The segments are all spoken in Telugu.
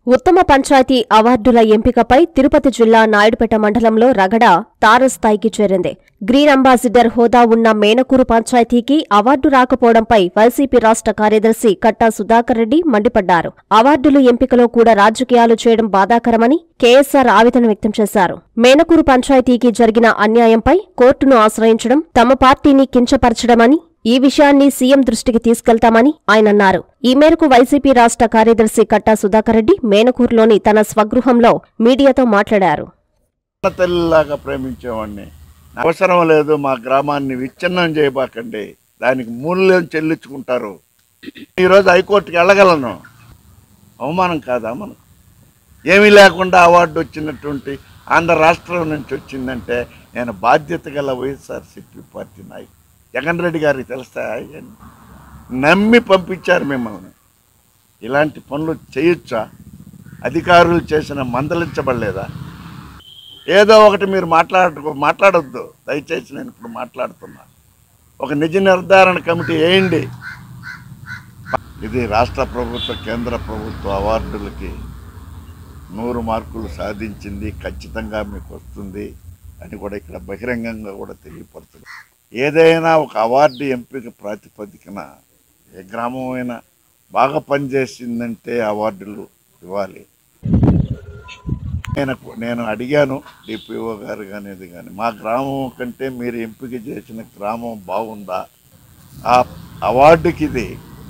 ఉత్తమ పంచాయతీ అవార్డుల ఎంపికపై తిరుపతి జిల్లా నాయుడుపేట మండలంలో రగడ తారస్థాయికి చేరింది గ్రీన్ అంబాసిడర్ హోదా ఉన్న మేనకూరు పంచాయతీకి అవార్డు రాకపోవడంపై వైసీపీ రాష్ట్ర కార్యదర్శి కట్టా సుధాకర్ రెడ్డి మండిపడ్డారు అవార్డులు ఎంపికలో కూడా రాజకీయాలు చేయడం బాధాకరమని కేఎస్ఆర్ ఆవేదన వ్యక్తం చేశారు మేనకూరు పంచాయతీకి జరిగిన అన్యాయంపై కోర్టును ఆశ్రయించడం తమ పార్టీని కించపరచడమని ఈ విషయాన్ని సీఎం దృష్టికి తీసుకెళ్తామని ఆయన అన్నారు ఈ మేరకు వైసీపీ రాష్ట్ర కార్యదర్శి కట్టా సుధాకర్ రెడ్డి మేనకూరులోని తన స్వగృహంలో మీడియాతో మాట్లాడారు అన్న తల్లిలాగా ప్రేమించేవాడిని అవసరం లేదు మా గ్రామాన్ని విచ్ఛిన్నం చేయబాకండి దానికి మూల్యం చెల్లించుకుంటారు ఈరోజు హైకోర్టుకి వెళ్ళగలను అవమానం కాదా మనకు ఏమీ లేకుండా అవార్డు వచ్చినటువంటి ఆంధ్ర రాష్ట్రం నుంచి వచ్చిందంటే నేను బాధ్యత గల వైఎస్ఆర్సీపీ పార్టీ నాయకు జగన్ రెడ్డి గారికి తెలుస్తా అవన్నీ? నమ్మి పంపించారు మిమ్మల్ని ఇలాంటి పనులు చేయొచ్చా అధికారులు చేసిన మందలించబడలేదా ఏదో ఒకటి మీరు మాట్లాడ మాట్లాడొద్దు దయచేసి నేను ఇప్పుడు మాట్లాడుతున్నా ఒక నిజ నిర్ధారణ కమిటీ వేయండి ఇది రాష్ట్ర ప్రభుత్వ కేంద్ర ప్రభుత్వ అవార్డులకి నూరు మార్కులు సాధించింది ఖచ్చితంగా మీకు వస్తుంది అని కూడా ఇక్కడ బహిరంగంగా కూడా తెలియపడుతుంది ఏదైనా ఒక అవార్డు ఎంపిక ప్రాతిపదికన ఏ గ్రామం అయినా బాగా పనిచేసిందంటే అవార్డులు ఇవ్వాలి నేను నేను అడిగాను డిపిఓ గారు కానీ ఇది కానీ మా గ్రామం కంటే మీరు ఎంపిక చేసిన గ్రామం బాగుందా ఆ అవార్డుకి ఇది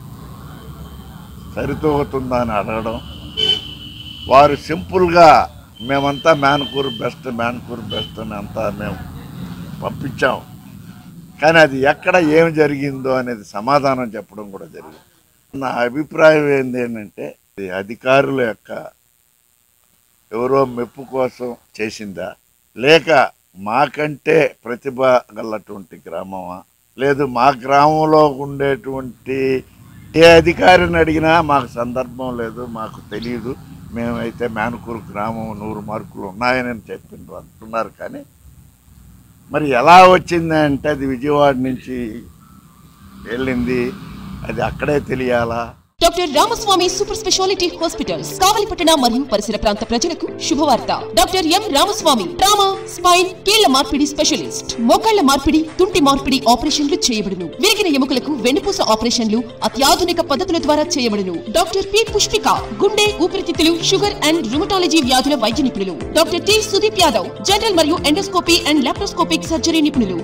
సరితూగుతుందా అని అడగడం వారు సింపుల్గా మేమంతా మ్యాన్కూర్ బెస్ట్ మ్యాన్కూర్ బెస్ట్ అని అంతా మేము పంపించాం కానీ అది ఎక్కడ ఏం జరిగిందో అనేది సమాధానం చెప్పడం కూడా జరిగింది నా అభిప్రాయం ఏంటి ఏంటంటే ఇది అధికారుల యొక్క ఎవరో మెప్పు కోసం చేసిందా లేక మాకంటే ప్రతిభ గలటువంటి గ్రామమా లేదు మా గ్రామంలో ఉండేటువంటి ఏ అధికారిని అడిగినా మాకు సందర్భం లేదు మాకు తెలియదు మేమైతే మేనకూరు గ్రామం నూరు మార్కులు ఉన్నాయని చెప్పిండ్రు అంటున్నారు కానీ మరి ఎలా వచ్చింది అంటే అది విజయవాడ నుంచి వెళ్ళింది అది అక్కడే తెలియాలా doctor Ramaswamy super speciality hospitals కావలిపట్టణ మరియు పరిసర ప్రాంత ప్రజలకు శుభవార్త doctor M Ramaswamy trauma spine కీళ్ల మార్పిడి స్పెషలిస్ట్ మోకాళ్ల మార్పిడి తుంటి మార్పిడి ఆపరేషన్లు చేయబడును విరిగిన ఎముకలకు వెన్నుపూస ఆపరేషన్లు అత్యాధునిక పద్ధతుల ద్వారా చేయబడును డాక్టర్ పి పుష్పిక గుండె ఊపిరితిత్తులు షుగర్ అండ్ రుమటాలజీ వ్యాధుల వైద్య నిపుణులు doctor T Sudeep Yadav general మరియు ఎండోస్కోపీ అండ్ లాప్రోస్కోపిక్ సర్జరీ నిపుణులు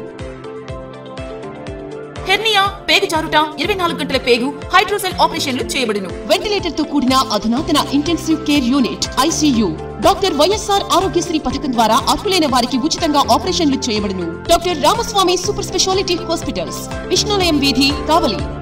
హెర్నియా పేగు జారుట ఇరవై నాలుగు గంటల పేగు హైడ్రోసెల్ ఆపరేషన్లు చేయబడును వెంటిలేటర్ తో కూడిన అధునాతన intensive care unit ICU doctor YSR Aarogyasri పథకం ద్వారా అర్హులైన వారికి ఉచితంగా ఆపరేషన్లు చేయబడును doctor Ramaswamy super speciality hospitals విష్ణులయం వీధి కావలి